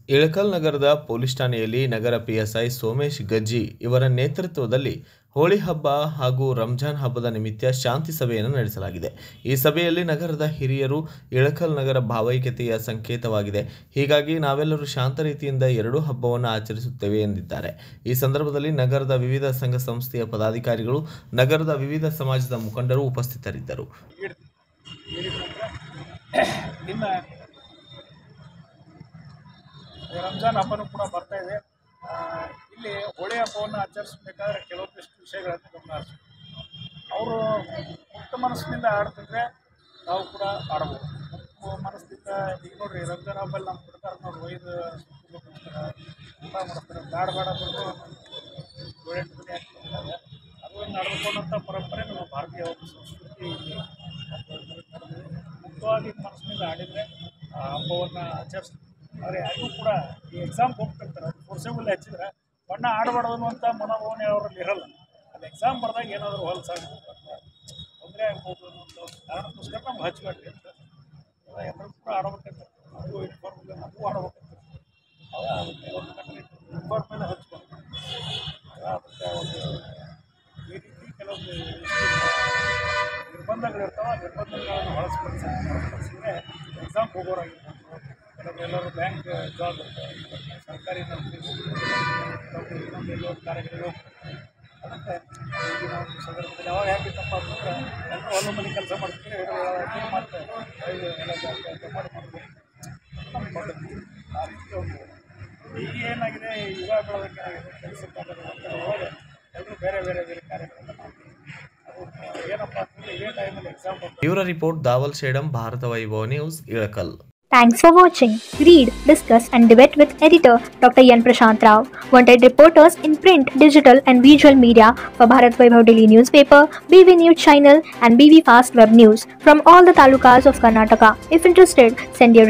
ಇಳಕಲ್ ನಗರದ ಪೊಲೀಸ್ ಠಾಣೆಯಲ್ಲಿ ನಗರ ಪಿಎಸ್ಐ ಸೋಮೇಶ್ ಗಜ್ಜಿ ಇವರ ನೇತೃತ್ವದಲ್ಲಿ ಹೋಳಿ ಹಬ್ಬ ಹಾಗೂ ರಂಜಾನ್ ಹಬ್ಬದ ನಿಮಿತ್ತ ಶಾಂತಿ ಸಭೆಯನ್ನು ನಡೆಸಲಾಗಿದೆ ಈ ಸಭೆಯಲ್ಲಿ ನಗರದ ಹಿರಿಯರು ಇಳಕಲ್ ನಗರ ಭಾವೈಕ್ಯತೆಯ ಸಂಕೇತವಾಗಿದೆ ಹೀಗಾಗಿ ನಾವೆಲ್ಲರೂ ಶಾಂತ ರೀತಿಯಿಂದ ಎರಡೂ ಹಬ್ಬವನ್ನು ಆಚರಿಸುತ್ತೇವೆ ಎಂದಿದ್ದಾರೆ ಈ ಸಂದರ್ಭದಲ್ಲಿ ನಗರದ ವಿವಿಧ ಸಂಘ ಸಂಸ್ಥೆಯ ಪದಾಧಿಕಾರಿಗಳು ನಗರದ ವಿವಿಧ ಸಮಾಜದ ಮುಖಂಡರು ಉಪಸ್ಥಿತರಿದ್ದರು ಇಡ್ತೀವಿ ಹೇಳಿದ ನಂತರ ಇನ್ನು ರಂಜಾನ್ ಹಬ್ಬನೂ ಕೂಡ ಬರ್ತಾ ಇದೆ ಆ, ಇಲ್ಲಿ ಹೋಳಿ ಹಬ್ಬವನ್ನು ಆಚರಿಸಬೇಕಾದ್ರೆ ಕೆಲವೊಂದಿಷ್ಟು ವಿಷಯಗಳನ್ನು ಗಮನ ಹರಿಸ್ಬೇಕು ಅವರು ಮುಕ್ತ ಮನಸ್ಸಿನಿಂದ ಆಡ್ತಿದ್ರೆ ನಾವು ಕೂಡ ಆಡ್ಬೋದು ಮುಕ್ತ ಮನಸ್ಸಿನಿಂದ ಈಗ ನೋಡ್ರಿ ರಂಜಾನ್ ಹಬ್ಬಲ್ಲಿ ನಮ್ಮ ಬಿಡ್ತಾರೆ ನೋಡಿ ಒಯ್ದು ಸುತ್ತಲೂ ಬಿಡ್ತಾರೆ, ಊಟ ಮಾಡ್ತಾರೆ ಬೇಡ ಬೇಡ ಬಂದು ಏಳೆಂಟು ಮನೆ ಹಾಕ್ತಿರ್ತಾರೆ ಅದು ನಡೆದುಕೊಂಡಂಥ ಪರಂಪರೆ ನಮ್ಮ ಭಾರತೀಯ ಒಂದು ಸಂಸ್ಕೃತಿ ನಡೆದಿದೆ. ಮುಕ್ತವಾಗಿ ಮನಸ್ಸಿನಿಂದ ಆಡಿದರೆ ಆ ಹಬ್ಬವನ್ನು ಆಚರಿಸ್ತೀವಿ ಆದರೆ ಯಾರಿಗೂ ಕೂಡ ಈ ಎಕ್ಸಾಮ್ಗೆ ಹೋಗ್ತಿರ್ತಾರೆ ಅದು ಫೋರ್ಸೇಬಲ್ ಹಚ್ಚಿದ್ರೆ ಬಣ್ಣ ಆಡಬಾರ್ದು ಅನ್ನುವಂಥ ಮನೋಭಾವನೆ ಅವರಲ್ಲಿ ಇರಲ್ಲ ಅದು ಎಕ್ಸಾಮ್ ಬರ್ದಾಗ ಏನಾದರೂ ಹೊಲಸಾಗ್ಬೋದು ಅಥವಾ ತೊಂದರೆ ಆಗ್ಬೋದು ಅನ್ನೋಂಥ ಒಂದು ಕಾರಣಕ್ಕೋಸ್ಕರ ನಮ್ಗೆ ಹಚ್ಬೇಡ್ರಿ ಅಂತ ಎಲ್ಲರೂ ಕೂಡ ಆಡಬೇಕಂತ ನಮಗೂ ಯೂನಿಫಾರ್ಮ್ ಇಲ್ಲ ನಮಗೂ ಆಡಬೇಕಂತ ಅವಾಗ ಅದಕ್ಕೆ ಒಂದು ಕಡೆ ಯೂನಿಫಾರ್ಮ್ ಮೇಲೆ ಹಚ್ಕೊಂಡು ಅದಕ್ಕೆ ಒಂದು ಈ ರೀತಿ ಕೆಲವೊಂದು ಇಷ್ಟು ನಿರ್ಬಂಧಗಳಿರ್ತಾವೆ ಆ ನಿರ್ಬಂಧಗಳನ್ನು ಹೊಳಸ್ಪಡಿಸಿ ಹೊರತುಪಡಿಸಿದ್ರೆ ಎಕ್ಸಾಮ್ ಹೋಗೋರಾಗಿರ್ಬೋದು ಕೆಲವರು ಎಲ್ಲರೂ ಬ್ಯಾಂಕ್ ಜಾಬ್ ಇರ್ತಾರೆ ಸರ್ಕಾರಿ ನೌಕರಿ ನೌಕರಿ ಇನ್ನೊಂದು ಎಲ್ಲೋ ಒಂದು ಕಾರ್ಯಗಳಿಗೆ ಹೋಗ್ತಾರೆ ಅದಕ್ಕೆ ಈಗಿನ ಒಂದು ಸಂದರ್ಭದಲ್ಲಿ ಯಾವಾಗ ಹೇಗಿತ್ತಪ್ಪ ಅಂತಂದ್ರೆ ಎಲ್ಲರೂ ಹೊಲ ಮನೆ ಕೆಲಸ ಮಾಡ್ತಿದ್ರೆ ಇದು ಮಾಡ್ತಾರೆ ಐದು ಎಲ್ಲ ಜಾಸ್ತಿ ಅಂತ ಮಾಡಿ ಮಾಡ್ತಾರೆ ನಮ್ಮ ಪದ್ಧತಿ ಆ ರೀತಿ ಒಂದು ಈಗ ಏನಾಗಿದೆ ಯುವ ಬೆಳವಣಿಗೆ ಆಗಿದೆ ಕೆಲಸಕ್ಕಾಗದ ಒತ್ತಡ ಒಳಗೆ ಎಲ್ಲರೂ ಬೇರೆ ಬೇರೆ ಬೇರೆ ಕಾರ್ಯಗಳನ್ನು ಮಾಡ್ತಾರೆ ಅದು ಏನಪ್ಪ ಅಂತಂದ್ರೆ ಇದೇ ಟೈಮಲ್ಲಿ ಎಕ್ಸಾಮ್ ಬರ್ತಾರೆ ಇವರ report Dawal Shedam Bharata Vaibhava news Ilkal Thanks for watching. Read, discuss, and debate with editor Dr. Yan Prashant Rao. Wanted reporters in print, digital, and visual media for Bharat Vaibhav Daily newspaper, BV News channel, and BV Fast Web News from all the talukas of Karnataka. If interested, send your